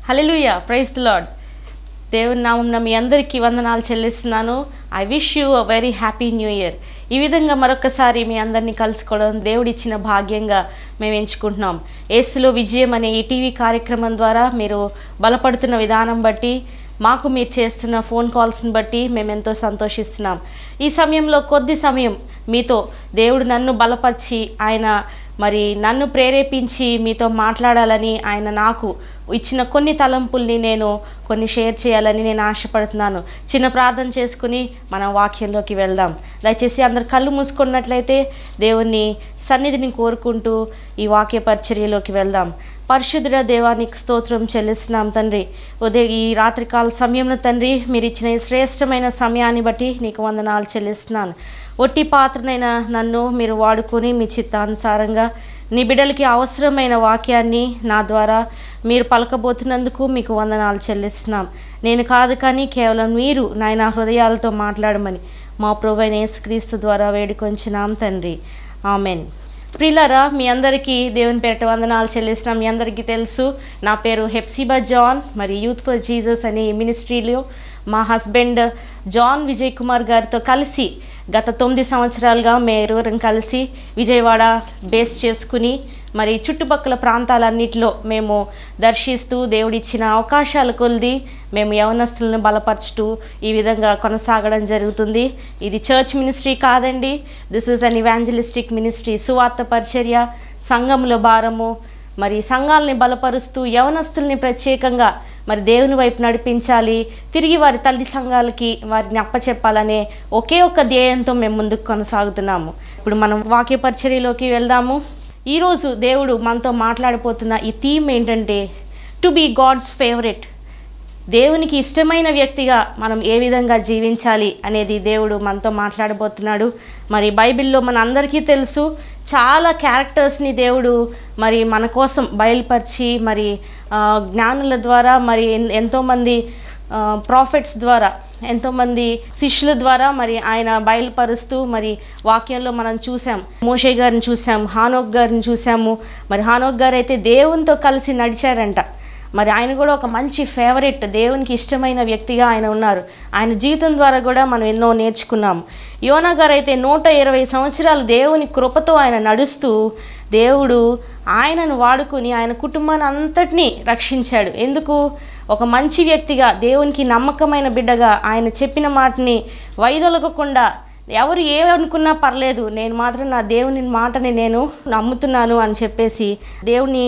Hallelujah praise lord దేవుని నామం మీ అందరికీ వందనాలు చెల్లిస్తున్నాను I wish you a very happy new year ఈ విధంగా మరొకసారి మీ అందరినీ కలుసుకోవడం దేవుడిచ్చిన భాగ్యంగా మేము ఎంచుకుంటున్నాం ఏసులో విజయం అనే ఈ టీవీ కార్యక్రమం ద్వారా మీరు బలపడుతున్న విధానం బట్టి మాకు మీరు చేస్తున్న ఫోన్ కాల్స్ని బట్టి మేము ఎంతో సంతోషిస్తున్నాం ఈ సమయంలో కొద్ది సమయం మీతో దేవుడు నన్ను బలపరిచి ఆయన మరి నన్ను ప్రేరేపించి మీతో మాట్లాడాలని ఆయన నాకు ఇచ్చిన కొన్ని తలంపుల్ని నేను కొన్ని షేర్ చేయాలని నేను ఆశపడుతున్నాను చిన్న ప్రార్థన చేసుకుని మనం వాక్యంలోకి వెళ్దాం దయచేసి అందరు కళ్ళు మూసుకున్నట్లయితే దేవుని సన్నిధిని కోరుకుంటూ ఈ వాక్య పరిచర్యలోకి వెళ్దాం పరిశుద్ధుడ దేవానికి స్తోత్రం చెల్లిస్తున్నాం తండ్రి ఉదయం ఈ రాత్రికాల సమయంలో తండ్రి మీరు ఇచ్చిన ఈ శ్రేష్టమైన సమయాన్ని బట్టి నీకు వందనాలు చెల్లిస్తున్నాను ఒట్టి పాత్రనైన నన్ను మీరు వాడుకొని మీ చిత్తానుసారంగా నీ బిడ్డలకి అవసరమైన వాక్యాన్ని నా ద్వారా మీరు పలకబోతున్నందుకు మీకు వందనాలు చెల్లిస్తున్నాం నేను కాదు కానీ కేవలం మీరు నాయన హృదయాలతో మాట్లాడమని మా ప్రభు యేసుక్రీస్తు ద్వారా వేడుకొంచున్నాం తండ్రి ఆమెన్ ప్రిలరా మీ అందరికీ దేవుని పేరిట వందనాలు చెల్లిస్తున్నాం మీ అందరికీ తెలుసు నా పేరు హెప్సిబా జాన్ మరి యూత్ ఫర్ జీసస్ అనే ఈ మినిస్ట్రీలో మా హస్బెండ్ జాన్ విజయ్ కుమార్ గారితో కలిసి గత తొమ్మిది సంవత్సరాలుగా మేరూరం కలిసి విజయవాడ బేస్ చేసుకుని మరి చుట్టుపక్కల ప్రాంతాలన్నిటిలో మేము దర్శిస్తూ దేవుడిచ్చిన అవకాశాల కొలిది మేము యవనస్తులను బలపరచుతూ ఈ విధంగా కొనసాగడం జరుగుతుంది ఇది చర్చ్ మినిస్ట్రీ కాదండి this is an evangelistic ministry సువార్త పరిచర్య సంఘముల భారము మరి సంఘాలని బలపరుస్తూ యవనస్తుల్ని ప్రత్యేకంగా మరి దేవుని వైపు నడిపించాలి తిరిగి వారి తల్లి సంఘాలకి వారిని అప్పచెప్పాలనే ఒకే ఒక్క ధ్యేయంతో మేము ముందుకు కొనసాగుతున్నాము ఇప్పుడు మనం వాక్య పరిచర్యలోకి వెళ్దాము ఈరోజు దేవుడు మనతో మాట్లాడిపోతున్న ఈ థీమ్ ఏంటంటే టు బీ గాడ్స్ ఫేవరెట్ దేవునికి ఇష్టమైన వ్యక్తిగా మనం ఏ విధంగా జీవించాలి అనేది దేవుడు మనతో మాట్లాడబోతున్నాడు మరి బైబిల్లో మన అందరికీ తెలుసు చాలా క్యారెక్టర్స్ని దేవుడు మరి మన కోసం బయలుపరిచి మరి ఆ, జ్ఞానుల ద్వారా మరి ఎన్- ఎంతోమంది ప్రాఫిట్స్ ద్వారా ఎంతోమంది శిష్యుల ద్వారా మరి ఆయన బయలుపరుస్తూ మరి వాక్యంలో మనం చూసాం మోషే గారిని చూసాం హానోక్ గారిని చూసాము మరి హానోక్ గారు అయితే దేవునితో కలిసి నడిచారంట మరి ఆయన కూడా ఒక మంచి ఫేవరెట్ దేవునికి ఇష్టమైన వ్యక్తిగా ఆయన ఉన్నారు ఆయన జీవితం ద్వారా కూడా మనం ఎన్నో నేర్చుకున్నాం యోనా గారు అయితే నూట ఇరవై సంవత్సరాలు దేవుని కృపతో ఆయన నడుస్తూ దేవుడు ఆయనను వాడుకుని ఆయన కుటుంబాన్ని అంతటినీ రక్షించాడు ఎందుకు ఒక మంచి వ్యక్తిగా దేవునికి నమ్మకమైన బిడ్డగా ఆయన చెప్పిన మాటని వైదొలగకుండా ఎవరు ఏమనుకున్నా పర్లేదు నేను మాత్రం నా దేవుని మాటని నేను నమ్ముతున్నాను అని చెప్పేసి దేవుని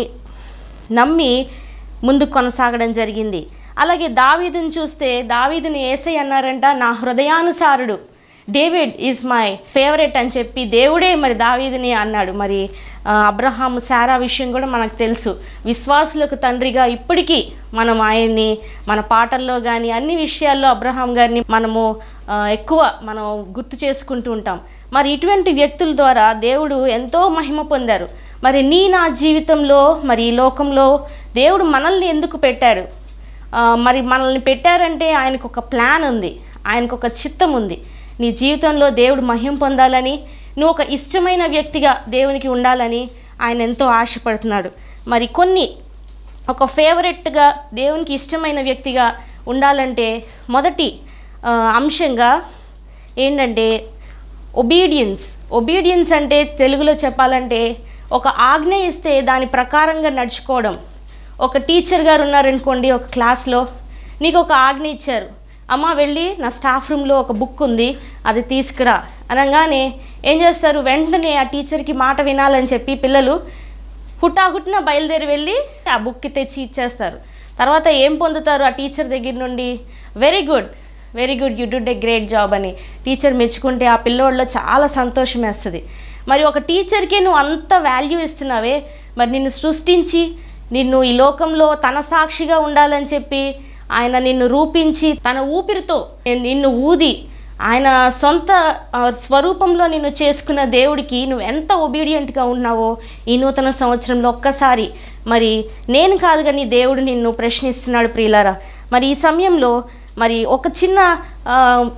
నమ్మి ముందుకు కొనసాగడం జరిగింది అలాగే దావీదుని చూస్తే దావీదుని ఏసై అన్నారంట నా హృదయానుసారుడు డేవిడ్ ఈజ్ మై ఫేవరెట్ అని చెప్పి దేవుడే మరి దావీదుని అన్నాడు మరి ఆ, అబ్రహాం శారా విషయం కూడా మనకు తెలుసు విశ్వాసులకు తండ్రిగా ఇప్పటికీ మనం ఆయన్ని మన పాటల్లో కానీ అన్ని విషయాల్లో అబ్రహాం గారిని మనము ఆ, ఎక్కువ మనం గుర్తు చేసుకుంటూ ఉంటాం మరి ఇటువంటి వ్యక్తుల ద్వారా దేవుడు ఎంతో మహిమ పొందారు మరి నీ నా జీవితంలో మరి ఈ లోకంలో దేవుడు మనల్ని ఎందుకు పెట్టారు ఆ, మరి మనల్ని పెట్టారంటే ఆయనకు ఒక ప్లాన్ ఉంది ఆయనకు ఒక చిత్తం ఉంది నీ జీవితంలో దేవుడు మహిం పొందాలని నువ్వు ఒక ఇష్టమైన వ్యక్తిగా దేవునికి ఉండాలని ఆయన ఎంతో ఆశపడుతున్నాడు మరి కొన్ని ఒక ఫేవరెట్గా దేవునికి ఇష్టమైన వ్యక్తిగా ఉండాలంటే మొదటి ఆ, అంశంగా ఏంటంటే ఒబీడియన్స్ ఒబీడియన్స్ అంటే తెలుగులో చెప్పాలంటే ఒక ఆజ్ఞ ఇస్తే దాని ప్రకారంగా నడుచుకోవడం ఒక టీచర్ గారు ఉన్నారనుకోండి ఒక క్లాస్లో నీకు ఒక ఆజ్ఞ ఇచ్చారు అమ్మ వెళ్ళి నా స్టాఫ్ రూమ్లో ఒక బుక్ ఉంది అది తీసుకురా అనగానే ఏం చేస్తారు వెంటనే ఆ టీచర్కి మాట వినాలని చెప్పి పిల్లలు హుటాహుటిన బయలుదేరి వెళ్ళి ఆ బుక్కి తెచ్చి ఇచ్చేస్తారు తర్వాత ఏం పొందుతారు ఆ టీచర్ దగ్గర నుండి very good very good you did a great job అని టీచర్ మెచ్చుకుంటే ఆ పిల్లోడిలో చాలా సంతోషం వేస్తుంది మరి ఒక టీచర్కే నువ్వు అంత వాల్యూ ఇస్తున్నావే మరి నిన్ను సృష్టించి నిన్ను ఈ లోకంలో తన సాక్షిగా ఉండాలని చెప్పి ఆయన నిన్ను రూపించి తన ఊపిరితో నిన్ను ఊది ఆయన సొంత ఆ, స్వరూపంలో నిన్ను చేసుకున్న దేవుడికి నువ్వు ఎంత ఒబీడియంట్గా ఉన్నావో ఈ నూతన సంవత్సరంలో ఒక్కసారి మరి నేను కాదు కానీ దేవుడు నిన్ను ప్రశ్నిస్తున్నాడు ప్రియులారా మరి ఈ సమయంలో మరి ఒక చిన్న ఆ,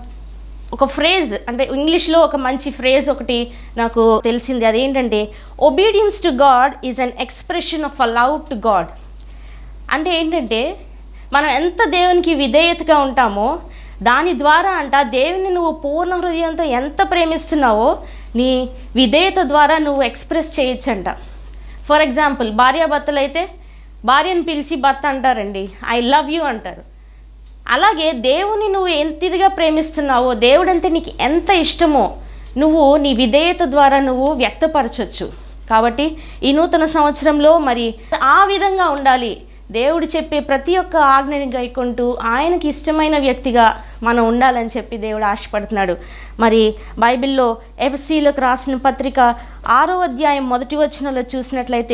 ఒక ఫ్రేజ్ అంటే ఇంగ్లీష్లో ఒక మంచి ఫ్రేజ్ ఒకటి నాకు తెలిసింది అదేంటంటే obedience to God is an expression of a love to God అంటే ఏంటంటే మనం ఎంత దేవునికి విధేయతగా ఉంటామో దాని ద్వారా అంట దేవుని నువ్వు పూర్ణ హృదయంతో ఎంత ప్రేమిస్తున్నావో నీ విధేయత ద్వారా నువ్వు ఎక్స్ప్రెస్ చేయొచ్చంట ఫర్ ఎగ్జాంపుల్ భార్యాభర్తలు అయితే భార్యను పిలిచి భర్త అంటారండి ఐ లవ్ యూ అంటారు అలాగే దేవుని నువ్వు ఎంత ఇదిగా ప్రేమిస్తున్నావో దేవుడు అంటే నీకు ఎంత ఇష్టమో నువ్వు నీ విధేయత ద్వారా నువ్వు వ్యక్తపరచొచ్చు కాబట్టి ఈ నూతన సంవత్సరంలో మరి ఆ విధంగా ఉండాలి దేవుడు చెప్పే ప్రతి ఒక్క ఆజ్ఞని గైకుంటూ ఆయనకి ఇష్టమైన వ్యక్తిగా మనం ఉండాలని చెప్పి దేవుడు ఆశపడుతున్నాడు మరి బైబిల్లో ఎఫ్సీలకు రాసిన పత్రిక ఆరో అధ్యాయం మొదటి వచనంలో చూసినట్లయితే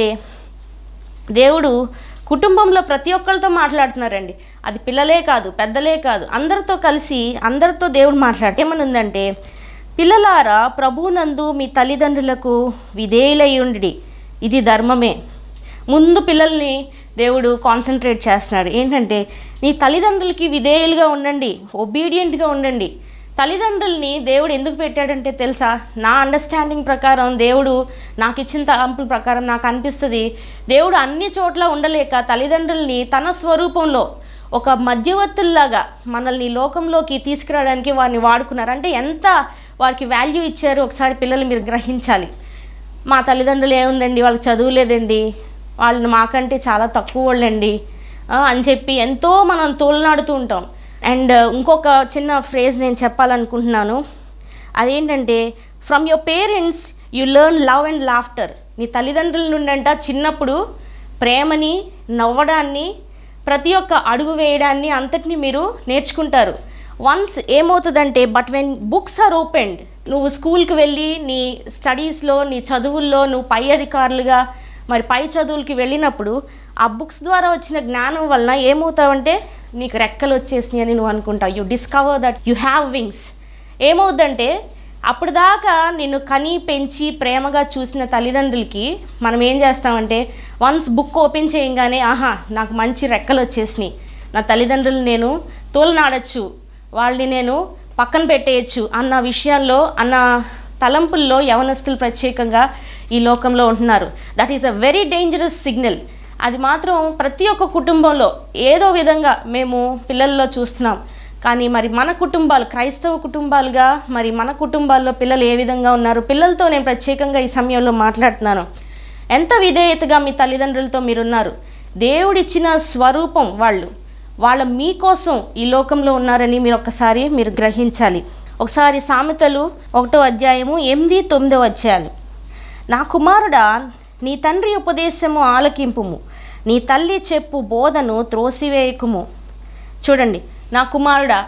దేవుడు కుటుంబంలో ప్రతి ఒక్కరితో మాట్లాడుతున్నారండి అది పిల్లలే కాదు పెద్దలే కాదు అందరితో కలిసి అందరితో దేవుడు మాట్లాడు ఏమనుందంటే పిల్లలారా ప్రభువునందు మీ తల్లిదండ్రులకు విధేయులయ్యుండి ఇది ధర్మమే ముందు పిల్లల్ని దేవుడు కాన్సన్ట్రేట్ చేస్తున్నాడు ఏంటంటే నీ తల్లిదండ్రులకి విధేయులుగా ఉండండి ఒబీడియంట్గా ఉండండి తల్లిదండ్రుల్ని దేవుడు ఎందుకు పెట్టాడంటే తెలుసా నా అండర్స్టాండింగ్ ప్రకారం దేవుడు నాకు ఇచ్చిన తలంపుల ప్రకారం నాకు అనిపిస్తుంది దేవుడు అన్ని చోట్ల ఉండలేక తల్లిదండ్రుల్ని తన స్వరూపంలో ఒక మధ్యవర్తుల్లాగా మనల్ని ఈ లోకంలోకి తీసుకురావడానికి వారిని వాడుకున్నారు అంటే ఎంత వారికి వాల్యూ ఇచ్చారో ఒకసారి పిల్లలు మీరు గ్రహించాలి మా తల్లిదండ్రులు ఏముందండి వాళ్ళకి చదువు లేదండి వాళ్ళని మాకంటే చాలా తక్కువ వాళ్ళండి ఆ, అని చెప్పి ఎంతో మనం తోలనాడుతూ ఉంటాం అండ్ ఇంకొక చిన్న ఫ్రేజ్ నేను చెప్పాలనుకుంటున్నాను అదేంటంటే from your parents you learn love and laughter నీ తల్లిదండ్రుల నుండి అంట చిన్నప్పుడు ప్రేమని నవ్వడాన్ని ప్రతి ఒక్క అడుగు వేయడాన్ని అంతటిని మీరు నేర్చుకుంటారు వన్స్ ఏమవుతుందంటే but when books are opened నువ్వు స్కూల్కి వెళ్ళి నీ స్టడీస్లో నీ చదువుల్లో నువ్వు పై అధికారులుగా మరి పై చదువులకి వెళ్ళినప్పుడు ఆ బుక్స్ ద్వారా వచ్చిన జ్ఞానం వలన ఏమవుతావంటే నీకు రెక్కలు వచ్చేసినాయి అని నువ్వు అనుకుంటావు you discover that you have wings ఏమవుద్దంటే అప్పుడు దాకా నిన్ను కని పెంచి ప్రేమగా చూసిన తల్లిదండ్రులకి మనం ఏం చేస్తామంటే వన్స్ బుక్ ఓపెన్ చేయగానే ఆహా నాకు మంచి రెక్కలు వచ్చేసినాయి నా తల్లిదండ్రులు నేను తోలనాడచ్చు వాళ్ళని నేను పక్కన పెట్టేయచ్చు అన్న విషయాల్లో అన్న తలంపుల్లో యవనస్తులు ప్రత్యేకంగా ఈ లోకంలో ఉంటున్నారు that is a very dangerous signal అది మాత్రం ప్రతి ఒక్క కుటుంబంలో ఏదో విధంగా మేము పిల్లల్లో చూస్తున్నాం కానీ మరి మన కుటుంబాలు క్రైస్తవ కుటుంబాలుగా మరి మన కుటుంబాల్లో పిల్లలు ఏ విధంగా ఉన్నారు పిల్లలతో నేను ప్రత్యేకంగా ఈ సమయంలో మాట్లాడుతున్నాను ఎంత విధేయతగా మీ తల్లిదండ్రులతో మీరున్నారు దేవుడిచ్చిన స్వరూపం వాళ్ళు వాళ్ళ మీకోసం ఈ లోకంలో ఉన్నారని మీరు ఒక్కసారి మీరు గ్రహించాలి ఒకసారి సామెతలు ఒకటో అధ్యాయము ఎనిమిది తొమ్మిదో అధ్యాయాలు నా కుమారుడా నీ తండ్రి ఉపదేశము ఆలకింపుము నీ తల్లి చెప్పు బోధను త్రోసివేయకుము చూడండి నా కుమారుడా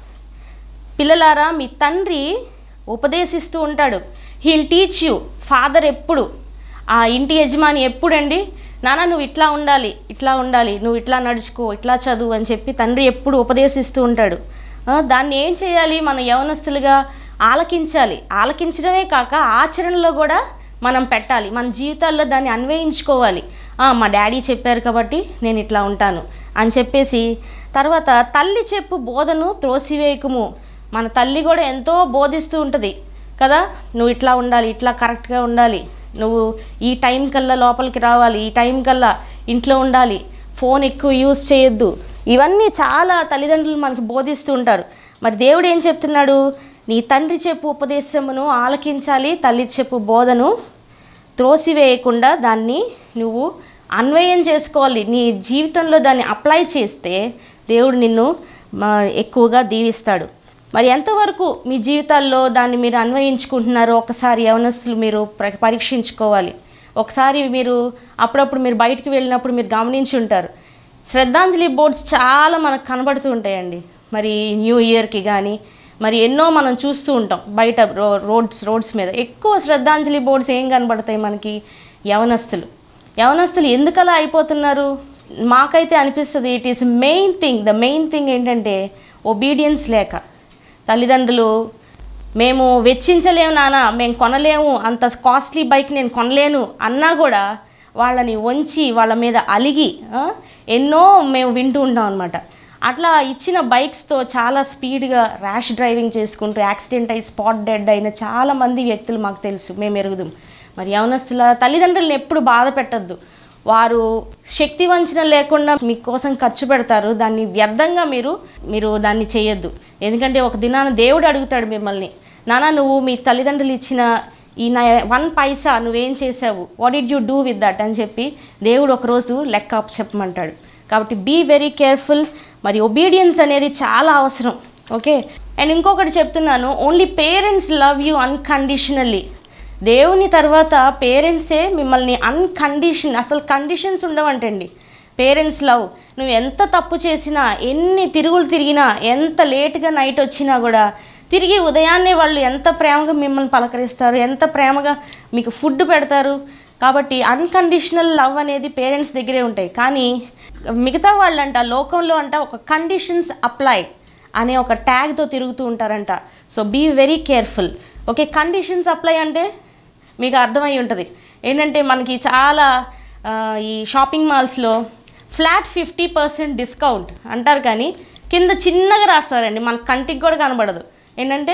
పిల్లలారా మీ తండ్రి ఉపదేశిస్తూ ఉంటాడు హీల్ టీచ్ యూ ఫాదర్ ఎప్పుడు ఆ ఇంటి యజమాని ఎప్పుడండి నాన్న నువ్వు ఇట్లా ఉండాలి ఇట్లా ఉండాలి నువ్వు ఇట్లా నడుచుకో ఇట్లా చదువు అని చెప్పి తండ్రి ఎప్పుడు ఉపదేశిస్తూ ఉంటాడు ఆ, దాన్ని ఏం చేయాలి మన యవనస్తులుగా ఆలకించాలి ఆలకించడమే కాక ఆచరణలో కూడా మనం పెట్టాలి మన జీవితాల్లో దాన్ని అన్వయించుకోవాలి ఆ, మా డాడీ చెప్పారు కాబట్టి నేను ఇట్లా ఉంటాను అని చెప్పేసి తర్వాత తల్లి చెప్పు బోధను త్రోసివేయకుము మన తల్లి కూడా ఎంతో బోధిస్తూ ఉంటుంది కదా నువ్వు ఇట్లా ఉండాలి ఇట్లా కరెక్ట్గా ఉండాలి నువ్వు ఈ టైం కల్లా లోపలికి రావాలి ఈ టైం కల్లా ఇంట్లో ఉండాలి ఫోన్ ఎక్కువ యూజ్ చేయొద్దు ఇవన్నీ చాలా తల్లిదండ్రులు మనకి బోధిస్తూ ఉంటారు మరి దేవుడు ఏం చెప్తున్నాడు నీ తండ్రి చెప్పు ఉపదేశమును ఆలకించాలి తల్లి చెప్పు బోధను త్రోసివేయకుండా దాన్ని నువ్వు అన్వయం చేసుకోవాలి నీ జీవితంలో దాన్ని అప్లై చేస్తే దేవుడు నిన్ను మా, ఎక్కువగా దీవిస్తాడు మరి ఎంతవరకు మీ జీవితాల్లో దాన్ని మీరు అన్వయించుకుంటున్నారో ఒకసారి యవనస్తులు మీరు ప్ర- పరీక్షించుకోవాలి ఒకసారి మీరు అప్పుడప్పుడు మీరు బయటికి వెళ్ళినప్పుడు మీరు గమనించి ఉంటారు శ్రద్ధాంజలి బోర్డ్స్ చాలా మనకు కనబడుతూ ఉంటాయండి మరి న్యూ ఇయర్కి కానీ మరి ఎన్నో మనం చూస్తూ ఉంటాం బయట రో రోడ్స్ రోడ్స్ మీద ఎక్కువ శ్రద్ధాంజలి బోర్డ్స్ ఏం కనబడతాయి మనకి యవనస్తులు యవనస్తులు ఎందుకు అలా అయిపోతున్నారు మాకైతే అనిపిస్తుంది it is main thing the main thing ఏంటంటే ఒబీడియన్స్ లేక తల్లిదండ్రులు మేము వెచ్చించలేము నాన్న మేము కొనలేము అంత కాస్ట్లీ బైక్ నేను కొనలేను అన్నా కూడా వాళ్ళని వంచి వాళ్ళ మీద అలిగి ఆ, ఎన్నో మేము వింటూ ఉంటాం అనమాట అట్లా ఇచ్చిన బైక్స్తో చాలా స్పీడ్గా ర్యాష్ డ్రైవింగ్ చేసుకుంటూ యాక్సిడెంట్ అయి స్పాట్ డెడ్ అయిన చాలామంది వ్యక్తులు మాకు తెలుసు మేము ఎరుగుదాం మరి యవనస్తుల తల్లిదండ్రులను ఎప్పుడు బాధ పెట్టద్దు వారు శక్తి వంచన లేకుండా మీకోసం ఖర్చు పెడతారు దాన్ని వ్యర్థంగా మీరు మీరు దాన్ని చేయొద్దు ఎందుకంటే ఒక దినాన దేవుడు అడుగుతాడు మిమ్మల్ని నాన్న నువ్వు మీ తల్లిదండ్రులు ఇచ్చిన ఈ నా వన్ పైసా నువ్వేం చేసావు what did you do with that అని చెప్పి దేవుడు ఒకరోజు లెక్క అప్ చెప్పమంటాడు కాబట్టి బీ వెరీ కేర్ఫుల్ మరి ఒబీడియన్స్ అనేది చాలా అవసరం ఓకే అండ్ ఇంకొకటి చెప్తున్నాను only parents love you unconditionally దేవుని తర్వాత పేరెంట్సే మిమ్మల్ని అన్కండిషన్ అసలు కండిషన్స్ ఉండవంటండి పేరెంట్స్ లవ్ నువ్వు ఎంత తప్పు చేసినా ఎన్ని తిరుగులు తిరిగినా ఎంత లేట్గా నైట్ వచ్చినా కూడా తిరిగి ఉదయాన్నే వాళ్ళు ఎంత ప్రేమగా మిమ్మల్ని పలకరిస్తారు ఎంత ప్రేమగా మీకు ఫుడ్ పెడతారు కాబట్టి అన్కండిషనల్ లవ్ అనేది పేరెంట్స్ దగ్గరే ఉంటాయి కానీ మిగతా వాళ్ళంట లోకంలో అంట ఒక కండిషన్స్ అప్లై అనే ఒక ట్యాగ్తో తిరుగుతూ ఉంటారంట so be very careful okay conditions apply అంటే మీకు అర్థమై ఉంటుంది ఏంటంటే మనకి చాలా ఆ, ఈ షాపింగ్ మాల్స్లో ఫ్లాట్ ఫిఫ్టీ పర్సెంట్ డిస్కౌంట్ అంటారు కానీ కింద చిన్నగా రాస్తారండి మన కంటికి కూడా కనబడదు ఏంటంటే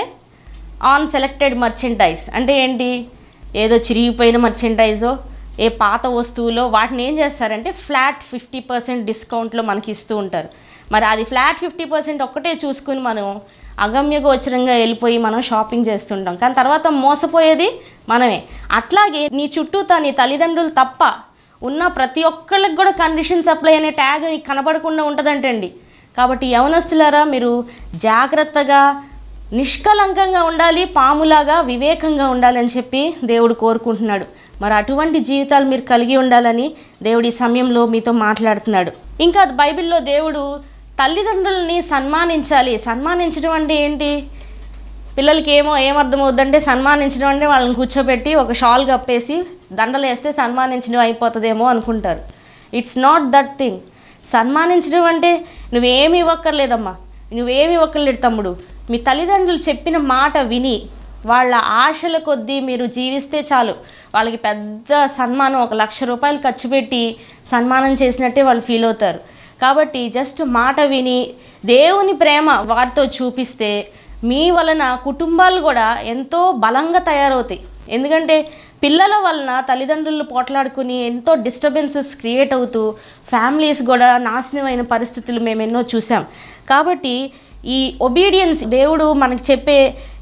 ఆన్ సెలెక్టెడ్ మర్చెంటైజ్ అంటే ఏంటి ఏదో చిరిగిపోయిన మర్చెంటైజో ఏ పాత వస్తువులో వాటిని ఏం చేస్తారంటే ఫ్లాట్ ఫిఫ్టీ పర్సెంట్ డిస్కౌంట్లో మనకి ఇస్తూ ఉంటారు మరి అది ఫ్లాట్ ఫిఫ్టీ పర్సెంట్ ఒక్కటే చూసుకుని మనం అగమ్యగోచరంగా వెళ్ళిపోయి మనం షాపింగ్ చేస్తుంటాం కానీ తర్వాత మోసపోయేది మనమే అట్లాగే నీ చుట్టూతా నీ తల్లిదండ్రులు తప్ప ఉన్న ప్రతి ఒక్కళ్ళకి కూడా కండిషన్స్ అప్లై అనే ట్యాగ్ నీకు కనబడకుండా ఉంటుందంటండి కాబట్టి యవనస్తులారా మీరు జాగ్రత్తగా నిష్కలంకంగా ఉండాలి పాములాగా వివేకంగా ఉండాలని చెప్పి దేవుడు కోరుకుంటున్నాడు మరి అటువంటి జీవితాలు మీరు కలిగి ఉండాలని దేవుడి సమయంలో మీతో మాట్లాడుతున్నాడు ఇంకా బైబిల్లో దేవుడు తల్లిదండ్రులని సన్మానించాలి సన్మానించడం అంటే ఏంటి పిల్లలకి ఏమో ఏమర్థమవుద్దంటే సన్మానించడం అంటే వాళ్ళని కూర్చోబెట్టి ఒక షాల్ కప్పేసి దండలు వేస్తే సన్మానించడం అయిపోతుందేమో అనుకుంటారు ఇట్స్ నాట్ దట్ థింగ్ సన్మానించడం అంటే నువ్వేమి ఇవ్వక్కర్లేదమ్మా నువ్వేమి ఇవ్వక్కర్లేదు తమ్ముడు మీ తల్లిదండ్రులు చెప్పిన మాట విని వాళ్ళ ఆశల కొద్దీ మీరు జీవిస్తే చాలు వాళ్ళకి పెద్ద సన్మానం ఒక లక్ష రూపాయలు ఖర్చు పెట్టి సన్మానం చేసినట్టే వాళ్ళు ఫీల్ అవుతారు కాబట్టి జస్ట్ మాట విని దేవుని ప్రేమ వారితో చూపిస్తే మీ వలన కుటుంబాలు కూడా ఎంతో బలంగా తయారవుతాయి ఎందుకంటే పిల్లల వలన తల్లిదండ్రులు పోట్లాడుకుని ఎంతో డిస్టర్బెన్సెస్ క్రియేట్ అవుతూ ఫ్యామిలీస్ కూడా నాశనమైన పరిస్థితులు మేము ఎన్నో చూసాం కాబట్టి ఈ ఒబీడియన్స్ దేవుడు మనకి చెప్పే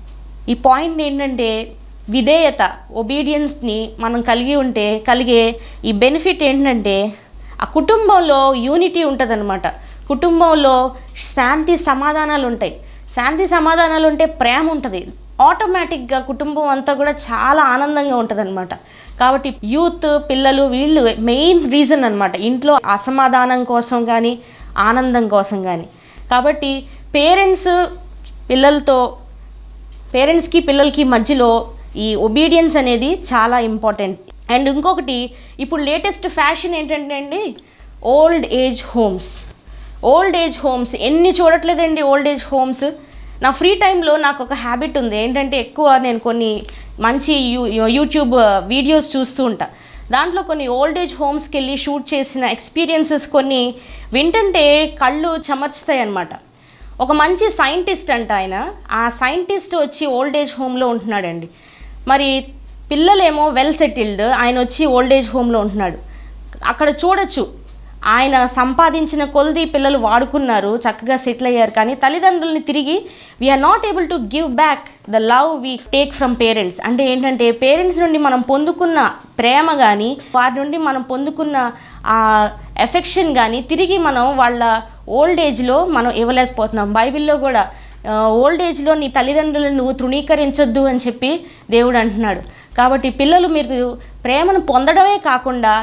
ఈ పాయింట్ ఏంటంటే విధేయత ఒబీడియన్స్ని మనం కలిగి ఉంటే కలిగే ఈ బెనిఫిట్ ఏంటంటే ఆ కుటుంబంలో యూనిటీ ఉంటుందన్నమాట కుటుంబంలో శాంతి సమాధానాలు ఉంటాయి శాంతి సమాధానాలు ఉంటే ప్రేమ ఉంటుంది ఆటోమేటిక్గా కుటుంబం అంతా కూడా చాలా ఆనందంగా ఉంటుంది కాబట్టి యూత్ పిల్లలు వీళ్ళు మెయిన్ రీజన్ అన్నమాట ఇంట్లో అసమాధానం కోసం కానీ ఆనందం కోసం కానీ కాబట్టి పేరెంట్స్ పిల్లలతో పేరెంట్స్కి పిల్లలకి మధ్యలో ఈ ఒబీడియన్స్ అనేది చాలా ఇంపార్టెంట్ అండ్ ఇంకొకటి ఇప్పుడు లేటెస్ట్ ఫ్యాషన్ ఏంటంటే అండి old age homes old age homes ఎన్ని చూడట్లేదండి ఓల్డ్ ఏజ్ హోమ్స్ నా ఫ్రీ టైంలో నాకు ఒక హ్యాబిట్ ఉంది ఏంటంటే ఎక్కువ నేను కొన్ని మంచి యూ యూట్యూబ్ వీడియోస్ చూస్తూ ఉంటా దాంట్లో కొన్ని ఓల్డ్ ఏజ్ హోమ్స్కి వెళ్ళి షూట్ చేసిన ఎక్స్పీరియన్సెస్ కొన్ని వింటుంటే కళ్ళు చెమర్చుతాయి అన్నమాట ఒక మంచి సైంటిస్ట్ అంట ఆయన ఆ సైంటిస్ట్ వచ్చి ఓల్డ్ ఏజ్ హోమ్లో ఉంటున్నాడండి మరి పిల్లలేమో వెల్ సెటిల్డ్ ఆయన వచ్చి ఓల్డ్ ఏజ్ హోమ్లో ఉంటున్నాడు అక్కడ చూడొచ్చు ఆయన సంపాదించిన కొలది పిల్లలు వాడుకున్నారు చక్కగా సెటిల్ అయ్యారు కానీ తల్లిదండ్రుల్ని తిరిగి we are not able to give back the love we take from parents అంటే ఏంటంటే పేరెంట్స్ నుండి మనం పొందుకున్న ప్రేమ కానీ వారి నుండి మనం పొందుకున్న ఆ ఎఫెక్షన్ కానీ తిరిగి మనం వాళ్ళ ఓల్డ్ ఏజ్లో మనం ఇవ్వలేకపోతున్నాం బైబిల్లో కూడా ఓల్డ్ ఏజ్లో నీ తల్లిదండ్రులను నువ్వు తృణీకరించొద్దు అని చెప్పి దేవుడు అంటున్నాడు కాబట్టి పిల్లలు మీరు ప్రేమను పొందడమే కాకుండా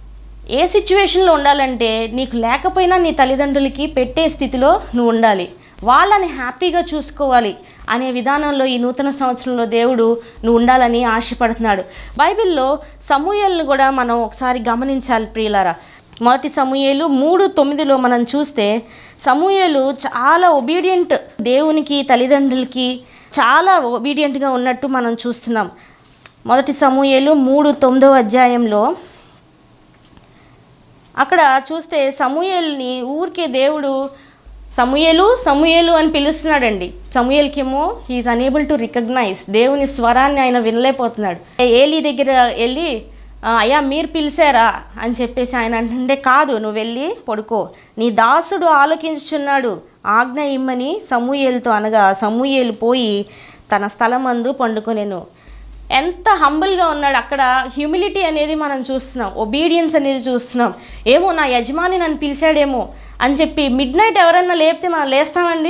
ఏ సిచ్యువేషన్లో ఉండాలంటే నీకు లేకపోయినా నీ తల్లిదండ్రులకి పెట్టే స్థితిలో నువ్వు ఉండాలి వాళ్ళని హ్యాపీగా చూసుకోవాలి అనే విధానంలో ఈ నూతన సంవత్సరంలో దేవుడు నువ్వు ఉండాలని ఆశపడుతున్నాడు బైబిల్లో సమూహలను కూడా మనం ఒకసారి గమనించాలి ప్రియులారా మొదటి సమూహలు మూడు తొమ్మిదిలో మనం చూస్తే సమూహలు చాలా ఒబీడియంట్ దేవునికి తల్లిదండ్రులకి చాలా ఒబీడియంట్గా ఉన్నట్టు మనం చూస్తున్నాం మొదటి సమూహలు మూడు తొమ్మిదవ అధ్యాయంలో అక్కడ చూస్తే సమూయేల్ని ఊరికే దేవుడు సమూయేలు సమూయేలు అని పిలుస్తున్నాడండి సమూయేల్కేమో హీఈస్ అనేబుల్ టు రికగ్నైజ్ దేవుని స్వరాన్ని ఆయన వినలేకపోతున్నాడు ఏలీ దగ్గర వెళ్ళి "ఆ, అయ్యా మీరు పిలిచారా అని చెప్పేసి ఆయన అంటుంటే కాదు నువ్వు వెళ్ళి పడుకో నీ దాసుడు ఆలోకించుచున్నాడు ఆజ్ఞ ఇమ్మని సమూయేలుతో అనగా సమూయేలు పోయి తన స్థలమందు పండుకొనెను ఎంత హంబుల్గా ఉన్నాడు అక్కడ హ్యూమిలిటీ అనేది మనం చూస్తున్నాం ఒబీడియన్స్ అనేది చూస్తున్నాం ఏమో నా యజమాని నన్ను పిలిచాడేమో అని చెప్పి మిడ్ నైట్ ఎవరన్నా లేపితే మనం లేస్తామండి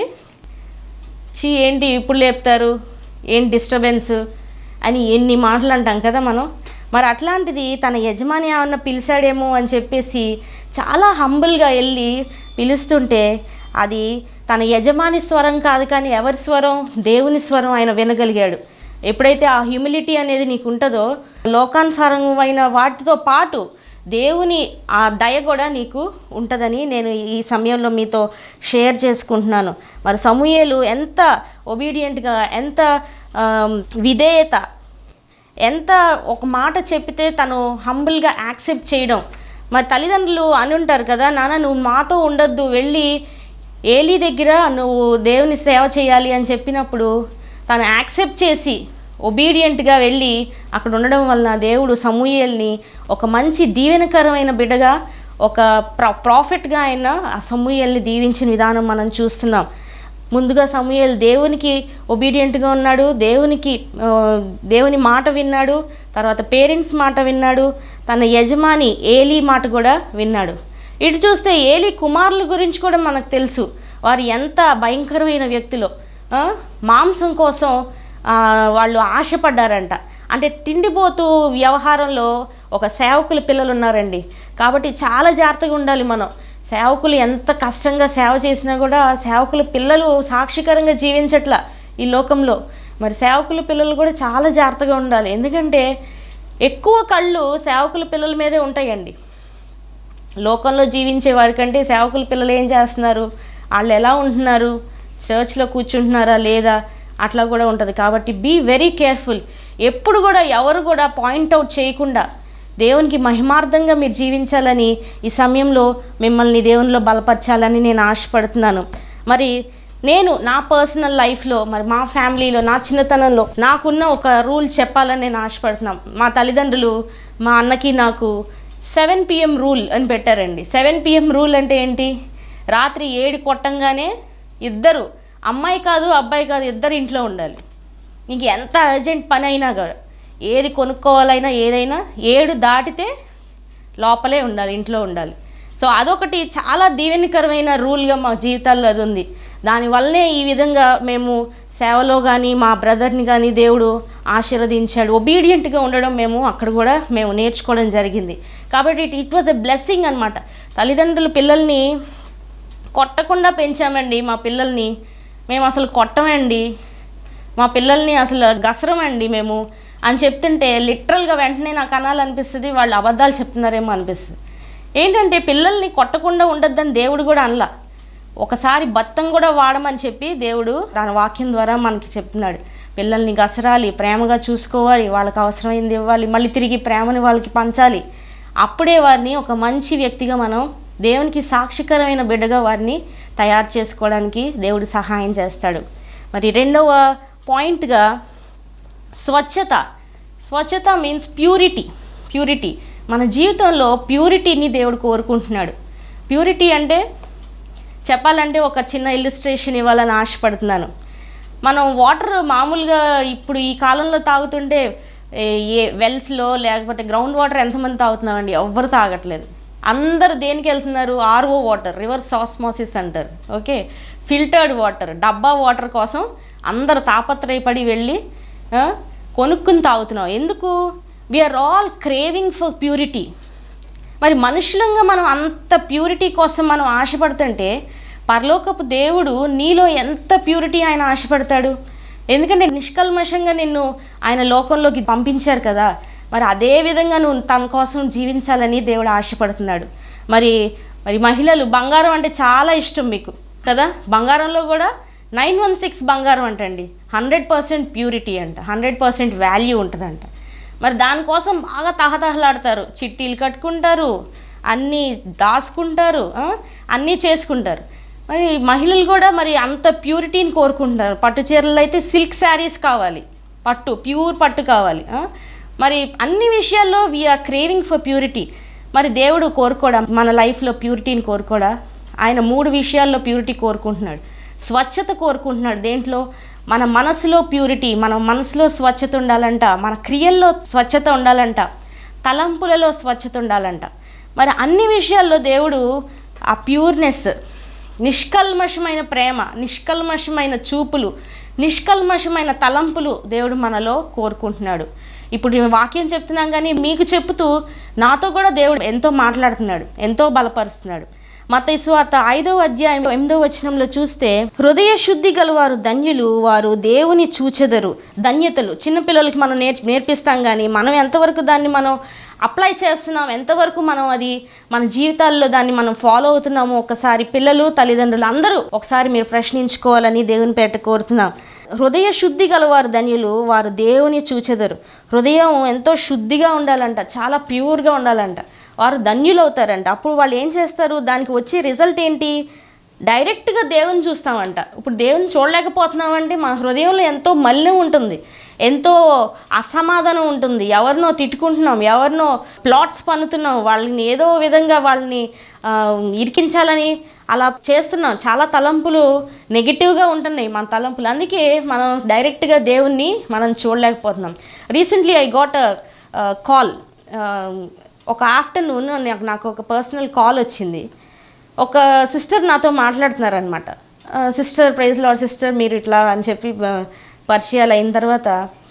చీ ఏంటి ఇప్పుడు లేపుతారు ఏంటి డిస్టర్బెన్స్ అని ఎన్ని మాటలు అంటాం కదా మనం మరి అట్లాంటిది తన యజమాని ఏమన్నా పిలిచాడేమో అని చెప్పేసి చాలా హంబుల్గా వెళ్ళి పిలుస్తుంటే అది తన యజమాని స్వరం కాదు కానీ ఎవరి స్వరం దేవుని స్వరం ఆయన వినగలిగాడు ఎప్పుడైతే ఆ హ్యూమిలిటీ అనేది నీకు ఉంటుందో లోకానుసారమైన వాటితో పాటు దేవుని ఆ దయ కూడా నీకు ఉంటుందని నేను ఈ సమయంలో మీతో షేర్ చేసుకుంటున్నాను మరి సమూయేలు ఎంత ఒబీడియంట్గా ఎంత ఆమ్, విధేయత ఎంత ఒక మాట చెప్పితే తను హంబుల్గా యాక్సెప్ట్ చేయడం మరి తల్లిదండ్రులు అని ఉంటారు కదా నాన్న నువ్వు మాతో ఉండొద్దు వెళ్ళి ఏలీ దగ్గర నువ్వు దేవుని సేవ చేయాలి అని చెప్పినప్పుడు తను యాక్సెప్ట్ చేసి ఒబీడియంట్గా వెళ్ళి అక్కడ ఉండడం వలన దేవుడు సమూయేల్ని ఒక మంచి దీవెనకరమైన బిడ్డగా ఒక ప్రా ప్రాఫిట్గా ఆయన ఆ సమూయేల్ని దీవించిన విధానం మనం చూస్తున్నాం ముందుగా సమూయేల్ దేవునికి ఒబీడియంట్గా ఉన్నాడు దేవునికి ఆ, దేవుని మాట విన్నాడు తర్వాత పేరెంట్స్ మాట విన్నాడు తన యజమాని ఏలీ మాట కూడా విన్నాడు ఇటు చూస్తే ఏలీ కుమారుల గురించి కూడా మనకు తెలుసు వారు ఎంత భయంకరమైన వ్యక్తులు ఆ, మాంసం కోసం ఆ, వాళ్ళు ఆశపడ్డారంట అంటే తిండిపోతూ వ్యవహారంలో ఒక సేవకుల పిల్లలు ఉన్నారండి కాబట్టి చాలా జాగ్రత్తగా ఉండాలి మనం సేవకులు ఎంత కష్టంగా సేవ చేసినా కూడా సేవకుల పిల్లలు సాక్షికరంగా జీవించట్ల ఈ లోకంలో మరి సేవకుల పిల్లలు కూడా చాలా జాగ్రత్తగా ఉండాలి ఎందుకంటే ఎక్కువ కళ్ళు సేవకుల పిల్లల మీదే ఉంటాయండి లోకంలో జీవించే వారికంటే సేవకుల పిల్లలు ఏం చేస్తున్నారు వాళ్ళు ఎలా ఉంటున్నారు చర్చ్లో కూర్చుంటున్నారా లేదా అట్లా కూడా ఉంటుంది కాబట్టి బీ వెరీ కేర్ఫుల్ ఎప్పుడు కూడా ఎవరు కూడా పాయింట్అవుట్ చేయకుండా దేవునికి మహిమార్థంగా మీరు జీవించాలని ఈ సమయంలో మిమ్మల్ని దేవునిలో బలపరచాలని నేను ఆశపడుతున్నాను మరి నేను నా పర్సనల్ లైఫ్లో మరి మా ఫ్యామిలీలో నా చిన్నతనంలో నాకున్న ఒక రూల్ చెప్పాలని నేను ఆశపడుతున్నాను మా తల్లిదండ్రులు మా అన్నకి నాకు సెవెన్ పిఎం రూల్ అని పెట్టారండి సెవెన్ పిఎం రూల్ అంటే ఏంటి రాత్రి ఏడు కొట్టంగానే ఇద్దరు అమ్మాయి కాదు అబ్బాయి కాదు ఇద్దరు ఇంట్లో ఉండాలి నీకు ఎంత అర్జెంట్ పని అయినా కూడా ఏది కొనుక్కోవాలైనా ఏదైనా ఏడు దాటితే లోపలే ఉండాలి ఇంట్లో ఉండాలి సో అదొకటి చాలా దీవెనకరమైన రూల్గా మా జీవితాల్లో అది ఉంది దానివల్లనే ఈ విధంగా మేము సేవలో కానీ మా బ్రదర్ని కానీ దేవుడు ఆశీర్వదించాడు ఒబీడియంట్గా ఉండడం మేము అక్కడ కూడా మేము నేర్చుకోవడం జరిగింది కాబట్టి it it was a blessing అనమాట తల్లిదండ్రులు పిల్లల్ని కొట్టకుండా పెంచామండి మా పిల్లల్ని మేము అసలు కొట్టమండి మా పిల్లల్ని అసలు గసరమండి మేము అని చెప్తుంటే లిటరల్గా వెంటనే నాకు అనాలనిపిస్తుంది వాళ్ళు అబద్ధాలు చెప్తున్నారేమో అనిపిస్తుంది ఏంటంటే పిల్లల్ని కొట్టకుండా ఉండొద్దని దేవుడు కూడా అనలా ఒకసారి బత్తం కూడా వాడమని చెప్పి దేవుడు దాని వాక్యం ద్వారా మనకి చెప్తున్నాడు పిల్లల్ని గసరాలి ప్రేమగా చూసుకోవాలి వాళ్ళకి అవసరమైంది ఇవ్వాలి మళ్ళీ తిరిగి ప్రేమని వాళ్ళకి పంచాలి అప్పుడే వారిని ఒక మంచి వ్యక్తిగా మనం దేవునికి సాక్షికరమైన బిడ్డగా వారిని తయారు చేసుకోవడానికి దేవుడు సహాయం చేస్తాడు మరి రెండవ పాయింట్గా స్వచ్ఛత స్వచ్ఛత మీన్స్ ప్యూరిటీ ప్యూరిటీ మన జీవితంలో ప్యూరిటీని దేవుడు కోరుకుంటున్నాడు ప్యూరిటీ అంటే చెప్పాలంటే ఒక చిన్న ఇల్లుస్ట్రేషన్ ఇవ్వాలని ఆశపడుతున్నాను మనం వాటర్ మామూలుగా ఇప్పుడు ఈ కాలంలో తాగుతుంటే ఏ- ఏ వెల్స్లో లేకపోతే గ్రౌండ్ వాటర్ ఎంతమంది తాగుతున్నామండి ఎవ్వరు తాగట్లేదు అందరు దేనికి వెళ్తున్నారు ఆర్ఓ వాటర్ రివర్స్ ఆస్మోసిస్ అంటారు ఓకే ఫిల్టర్డ్ వాటర్ డబ్బా వాటర్ కోసం అందరు తాపత్రయపడి వెళ్ళి ఆ, కొనుక్కుని తాగుతున్నాం ఎందుకు we are all craving for purity మరి మనుషులంగా మనం అంత ప్యూరిటీ కోసం మనం ఆశపడుతుంటే పరలోకపు దేవుడు నీలో ఎంత ప్యూరిటీ ఆయన ఆశపడతాడు ఎందుకంటే నిష్కల్మషంగా నిన్ను ఆయన లోకంలోకి పంపించారు కదా మరి అదే విధంగా నువ్వు తన కోసం జీవించాలని దేవుడు ఆశపడుతున్నాడు మరి మరి మహిళలు బంగారం అంటే చాలా ఇష్టం మీకు కదా బంగారంలో కూడా నైన్ వన్ సిక్స్ బంగారం అంటండి హండ్రెడ్ పర్సెంట్ ప్యూరిటీ అంట హండ్రెడ్ పర్సెంట్ వాల్యూ ఉంటుందంట మరి దానికోసం బాగా తహతహలాడతారు చిట్టీలు కట్టుకుంటారు అన్నీ దాచుకుంటారు ఆ? అన్నీ చేసుకుంటారు మరి మహిళలు కూడా మరి అంత ప్యూరిటీని కోరుకుంటున్నారు పట్టు చీరలు అయితే సిల్క్ శారీస్ కావాలి పట్టు ప్యూర్ పట్టు కావాలి ఆ? మరి అన్ని విషయాల్లో వీఆర్ క్రేవింగ్ ఫర్ ప్యూరిటీ మరి దేవుడు కోరుకోడా మన లైఫ్లో ప్యూరిటీని కోరుకోడా ఆయన మూడు విషయాల్లో ప్యూరిటీ కోరుకుంటున్నాడు స్వచ్ఛత కోరుకుంటున్నాడు దేంట్లో మన మనసులో ప్యూరిటీ మన మనసులో స్వచ్ఛత ఉండాలంట మన క్రియల్లో స్వచ్ఛత ఉండాలంట తలంపులలో స్వచ్ఛత ఉండాలంట మరి అన్ని విషయాల్లో దేవుడు ఆ ప్యూర్నెస్ నిష్కల్మషమైన ప్రేమ నిష్కల్మషమైన చూపులు నిష్కల్మషమైన తలంపులు దేవుడు మనలో కోరుకుంటున్నాడు ఇప్పుడు నేను వాక్యం చెప్తున్నాం కానీ మీకు చెప్తూ నాతో కూడా దేవుడు ఎంతో మాట్లాడుతున్నాడు ఎంతో బలపరుస్తున్నాడు మత్తయి సువార్త ఐదవ అధ్యాయం ఎనిమిదవ వచనంలో చూస్తే హృదయ శుద్ధి గలవారు ధన్యులు వారు దేవుని చూచెదరు ధన్యతలు చిన్నపిల్లలకి మనం నేర్ నేర్పిస్తాం కానీ మనం ఎంతవరకు దాన్ని మనం అప్లై చేస్తున్నాం ఎంతవరకు మనం అది మన జీవితాల్లో దాన్ని మనం ఫాలో అవుతున్నాము ఒకసారి పిల్లలు తల్లిదండ్రులు అందరూ ఒకసారి మీరు ప్రశ్నించుకోవాలని దేవుని పేట కోరుతున్నాం హృదయ శుద్ధి గలవారు ధన్యులు వారు దేవుని చూచెదరు హృదయం ఎంతో శుద్ధిగా ఉండాలంట చాలా ప్యూర్గా ఉండాలంట వారు ధన్యులు అవుతారంట అప్పుడు వాళ్ళు ఏం చేస్తారు దానికి వచ్చే రిజల్ట్ ఏంటి డైరెక్ట్గా దేవుని చూస్తామంట ఇప్పుడు దేవుని చూడలేకపోతున్నామంటే మన హృదయంలో ఎంతో మలినం ఉంటుంది ఎంతో అసమాధానం ఉంటుంది ఎవరినో తిట్టుకుంటున్నాం ఎవరినో ప్లాట్స్ పన్నుతున్నాం వాళ్ళని ఏదో విధంగా వాళ్ళని ఆ, ఇరికించాలని అలా చేస్తున్నాం చాలా తలంపులు నెగిటివ్గా ఉంటున్నాయి మన తలంపులు అందుకే మనం డైరెక్ట్గా దేవుణ్ణి మనం చూడలేకపోతున్నాం recently I got a call ఒక ఆఫ్టర్నూన్ నాకు నాకు ఒక పర్సనల్ కాల్ వచ్చింది ఒక సిస్టర్ నాతో మాట్లాడుతున్నారనమాట సిస్టర్ ప్రైజ్ లాడ్ సిస్టర్ మీరు ఇట్లా అని చెప్పి ఆ, పరిచయాలు అయిన తర్వాత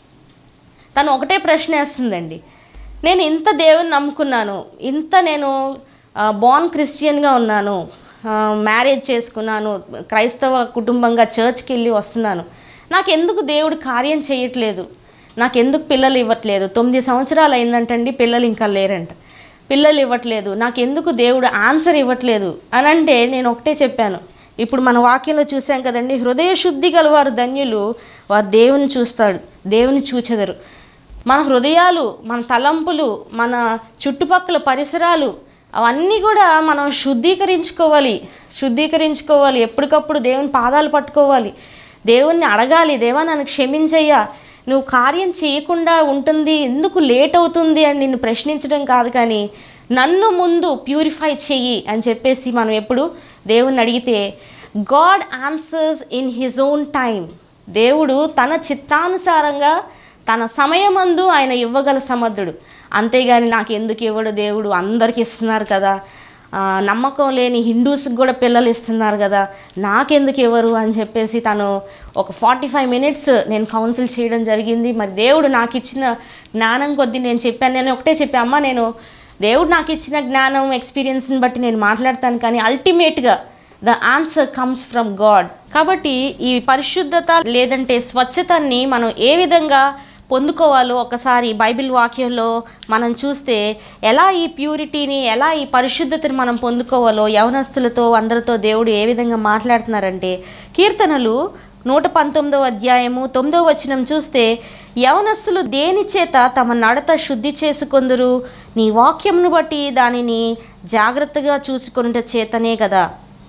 తను ఒకటే ప్రశ్న వేస్తుందండి నేను ఇంత దేవుని నమ్ముకున్నాను ఇంత నేను బాన్ క్రిస్టియన్గా ఉన్నాను మ్యారేజ్ చేసుకున్నాను క్రైస్తవ కుటుంబంగా చర్చ్కి వెళ్ళి వస్తున్నాను నాకు ఎందుకు దేవుడు కార్యం చేయట్లేదు నాకు ఎందుకు పిల్లలు ఇవ్వట్లేదు తొమ్మిది సంవత్సరాలు అయిందంటండి పిల్లలు ఇంకా లేరంట పిల్లలు ఇవ్వట్లేదు నాకు ఎందుకు దేవుడు ఆన్సర్ ఇవ్వట్లేదు అని అంటే నేను ఒకటే చెప్పాను ఇప్పుడు మన వాక్యంలో చూసాం కదండి హృదయ శుద్ధి గలవారు ధన్యులు వారు దేవుని చూస్తాడు దేవుని చూచెదరు మన హృదయాలు మన తలంపులు మన చుట్టుపక్కల పరిసరాలు అవన్నీ కూడా మనం శుద్ధీకరించుకోవాలి శుద్ధీకరించుకోవాలి ఎప్పటికప్పుడు దేవుని పాదాలు పట్టుకోవాలి దేవుణ్ణి అడగాలి దేవా నన్ను క్షమించయ్యా నువ్వు కార్యం చేయకుండా ఉంటుంది ఎందుకు లేట్ అవుతుంది అని నిన్ను ప్రశ్నించడం కాదు కానీ నన్ను ముందు ప్యూరిఫై చెయ్యి అని చెప్పేసి మనం ఎప్పుడు దేవుణ్ణి అడిగితే God answers in his own time దేవుడు తన చిత్తానుసారంగా తన సమయమందు ఆయన ఇవ్వగల సమర్థుడు అంతేగాని నాకు ఎందుకు ఇవ్వడు దేవుడు అందరికి ఇస్తున్నారు కదా ఆ, నమ్మకం లేని హిందూస్కి కూడా పిల్లలు ఇస్తున్నారు కదా నాకెందుకు ఇవ్వరు అని చెప్పేసి తను ఒక ఫార్టీ ఫైవ్ మినిట్స్ నేను కౌన్సిల్ చేయడం జరిగింది మరి దేవుడు నాకు ఇచ్చిన జ్ఞానం కొద్దీ నేను చెప్పాను నేను ఒకటే చెప్పా అమ్మ నేను దేవుడు నాకు ఇచ్చిన జ్ఞానం ఎక్స్పీరియన్స్ని బట్టి నేను మాట్లాడతాను కానీ అల్టిమేట్గా the answer comes from God కాబట్టి ఈ పరిశుద్ధత లేదంటే స్వచ్ఛతని మనం ఏ విధంగా పొందుకోవాలో ఒకసారి బైబిల్ వాక్యంలో మనం చూస్తే ఎలా ఈ ప్యూరిటీని ఎలా ఈ పరిశుద్ధతని మనం పొందుకోవాలో యవనస్తులతో అందరితో దేవుడు ఏ విధంగా మాట్లాడుతున్నారంటే కీర్తనలు నూట పంతొమ్మిదవ అధ్యాయము తొమ్మిదవ వచనం చూస్తే యవనస్తులు దేని చేత తమ నడత శుద్ధి చేసుకొందురు నీ వాక్యమును బట్టి దానిని జాగ్రత్తగా చూసుకొనుట చేతనే కదా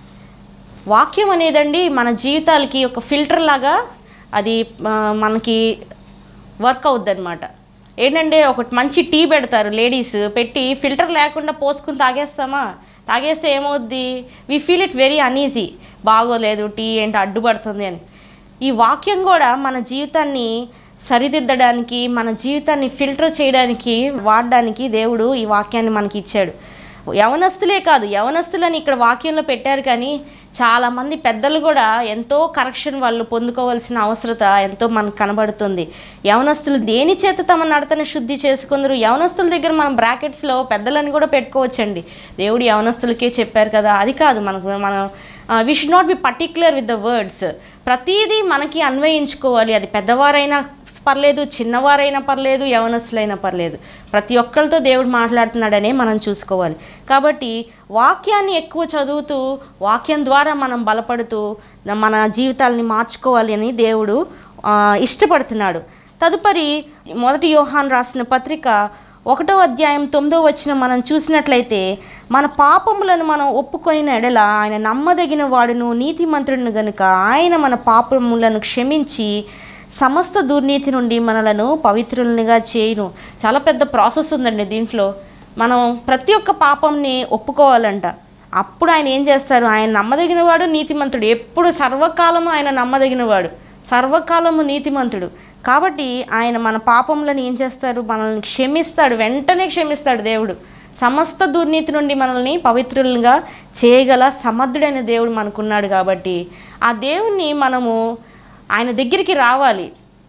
వాక్యం అనేదండి మన జీవితాలకి ఒక ఫిల్టర్ లాగా అది ఆ, మనకి వర్క్ అవుద్ది అనమాట ఏంటంటే ఒక మంచి టీ పెడతారు లేడీస్ పెట్టి ఫిల్టర్ లేకుండా పోసుకుని తాగేస్తామా తాగేస్తే ఏమవుద్ది we feel it very uneasy బాగోలేదు టీ ఏంటి అడ్డుపడుతుంది అని ఈ వాక్యం కూడా మన జీవితాన్ని సరిదిద్దడానికి మన జీవితాన్ని ఫిల్టర్ చేయడానికి వాడడానికి దేవుడు ఈ వాక్యాన్ని మనకి ఇచ్చాడు యవనస్తులే కాదు యవనస్తులని ఇక్కడ వాక్యంలో పెట్టారు కానీ చాలామంది పెద్దలు కూడా ఎంతో కరెక్షన్ వాళ్ళు పొందుకోవాల్సిన అవసరత ఎంతో మనకు కనబడుతుంది యవనస్తులు దేని చేత తమ నడతని శుద్ధి చేసుకుందరు యవనస్తుల దగ్గర మనం బ్రాకెట్స్లో పెద్దలని కూడా పెట్టుకోవచ్చండి దేవుడు యవనస్తులకే చెప్పారు కదా అది కాదు మనకు మనం we should not be particular with the words ప్రతిదీ మనకి అన్వయించుకోవాలి అది పెద్దవారైనా పర్లేదు చిన్నవారైనా పర్లేదు యవనస్తులైనా పర్లేదు ప్రతి ఒక్కరితో దేవుడు మాట్లాడుతున్నాడనే మనం చూసుకోవాలి కాబట్టి వాక్యాన్ని ఎక్కువ చదువుతూ వాక్యం ద్వారా మనం బలపడుతూ మన జీవితాలని మార్చుకోవాలి అని దేవుడు ఆ, ఇష్టపడుతున్నాడు తదుపరి మొదటి యోహాన్ రాసిన పత్రిక ఒకటో అధ్యాయం తొమ్మిదో వచ్చిన మనం చూసినట్లయితే మన పాపములను మనం ఒప్పుకొనిన ఎడల ఆయన నమ్మదగిన వాడును నీతిమంతుడును గనుక ఆయన మన పాపములను క్షమించి సమస్త దుర్నీతి నుండి మనలను పవిత్రులనిగా చేయును చాలా పెద్ద ప్రాసెస్ ఉందండి దీంట్లో మనం ప్రతి ఒక్క పాపంని ఒప్పుకోవాలంట అప్పుడు ఆయన ఏం చేస్తారు ఆయన నమ్మదగినవాడు నీతిమంతుడు ఎప్పుడు సర్వకాలము ఆయన నమ్మదగినవాడు సర్వకాలము నీతిమంతుడు కాబట్టి ఆయన మన పాపములను ఏం చేస్తారు మనల్ని క్షమిస్తాడు వెంటనే క్షమిస్తాడు దేవుడు సమస్త దుర్నీతి నుండి మనల్ని పవిత్రులుగా చేయగల సమర్థుడైన దేవుడు మనకున్నాడు కాబట్టి ఆ దేవుణ్ణి మనము ఆయన దగ్గరికి రావాలి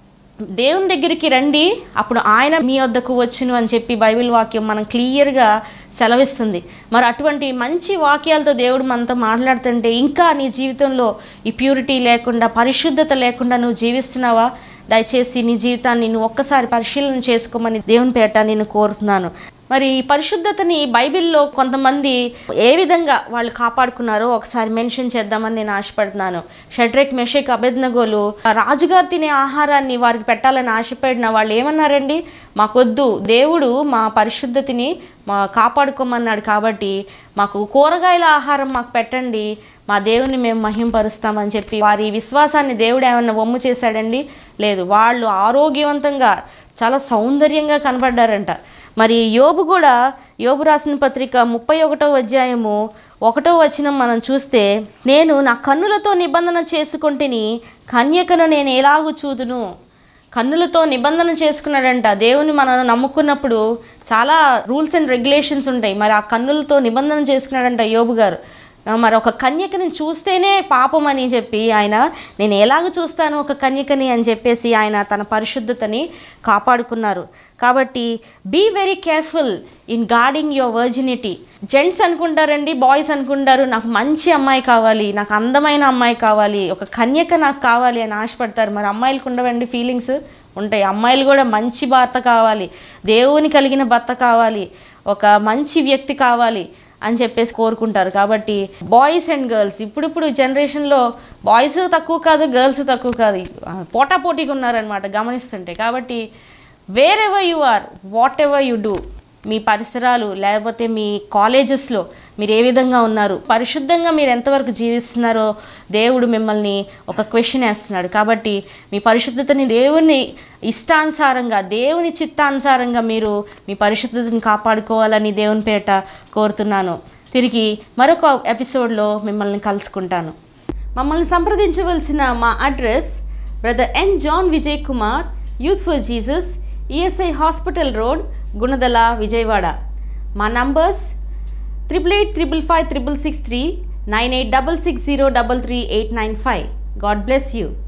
దేవుని దగ్గరికి రండి అప్పుడు ఆయన మీ వద్దకు వచ్చును అని చెప్పి బైబిల్ వాక్యం మనం క్లియర్గా సెలవిస్తుంది మరి అటువంటి మంచి వాక్యాలతో దేవుడు మనతో మాట్లాడుతుంటే ఇంకా నీ జీవితంలో ఈ ప్యూరిటీ లేకుండా పరిశుద్ధత లేకుండా నువ్వు జీవిస్తున్నావా దయచేసి నీ జీవితాన్ని నువ్వు ఒక్కసారి పరిశీలన చేసుకోమని దేవుని పేట నేను కోరుతున్నాను మరి ఈ పరిశుద్ధతని బైబిల్లో కొంతమంది ఏ విధంగా వాళ్ళు కాపాడుకున్నారో ఒకసారి మెన్షన్ చేద్దామని నేను ఆశపడుతున్నాను షడ్రెక్ మెషక్ అభెజ్ఞగోలు రాజుగారు తినే ఆహారాన్ని వారికి పెట్టాలని ఆశపడిన వాళ్ళు ఏమన్నారండి మాకొద్దు దేవుడు మా పరిశుద్ధతని మా కాపాడుకోమన్నాడు కాబట్టి మాకు కూరగాయల ఆహారం మాకు పెట్టండి మా దేవుని మేము మహింపరుస్తామని చెప్పి వారి విశ్వాసాన్ని దేవుడు ఏమన్నా వమ్ము చేశాడండి లేదు వాళ్ళు ఆరోగ్యవంతంగా చాలా సౌందర్యంగా కనపడ్డారంట మరి యోబు కూడా యోబు రాసిన పత్రిక ముప్పై ఒకటో అధ్యాయము ఒకటో వచనం మనం చూస్తే నేను నా కన్నులతో నిబంధన చేసుకుంటుని కన్యకను నేను ఎలాగూ చూదును కన్నులతో నిబంధన చేసుకున్నాడంట దేవుని మనం నమ్ముకున్నప్పుడు చాలా రూల్స్ అండ్ రెగ్యులేషన్స్ ఉంటాయి మరి ఆ కన్నులతో నిబంధన చేసుకున్నాడంట యోబు గారు ఆ, మరి ఒక కన్యకని చూస్తేనే పాపం అని చెప్పి ఆయన నేను ఎలాగ చూస్తాను ఒక కన్యకని అని చెప్పేసి ఆయన తన పరిశుద్ధతని కాపాడుకున్నారు కాబట్టి be very careful in guarding your virginity gents అనుకుంటారండి బాయ్స్ అనుకుంటారు నాకు మంచి అమ్మాయి కావాలి నాకు అందమైన అమ్మాయి కావాలి ఒక కన్యక నాకు కావాలి అని ఆశపడతారు మరి అమ్మాయిలకు ఉండవండి ఫీలింగ్స్ ఉంటాయి అమ్మాయిలు కూడా మంచి భర్త కావాలి దేవుని కలిగిన భర్త కావాలి ఒక మంచి వ్యక్తి కావాలి అని చెప్పేసి కోరుకుంటారు కాబట్టి బాయ్స్ అండ్ గర్ల్స్ ఇప్పుడిప్పుడు జనరేషన్లో బాయ్స్ తక్కువ కాదు గర్ల్స్ తక్కువ కాదు పోటా పోటీగా ఉన్నారనమాట గమనిస్తుంటే కాబట్టి wherever you are whatever you do మీ పరిసరాలు లేకపోతే మీ కాలేజెస్లో మీరు ఏ విధంగా ఉన్నారు పరిశుద్ధంగా మీరు ఎంతవరకు జీవిస్తున్నారో దేవుడు మిమ్మల్ని ఒక క్వశ్చన్ వేస్తున్నాడు కాబట్టి మీ పరిశుద్ధతని దేవుని ఇష్టానుసారంగా దేవుని చిత్తానుసారంగా మీరు మీ పరిశుద్ధతని కాపాడుకోవాలని దేవుని పేట కోరుతున్నాను తిరిగి మరొక ఎపిసోడ్లో మిమ్మల్ని కలుసుకుంటాను మమ్మల్ని సంప్రదించవలసిన మా address brother N John Vijay Kumar youth for Jesus ESI hospital road Gunadala Vijayawada మా numbers triple eight triple five triple six three nine eight double six zero double three eight nine five God bless you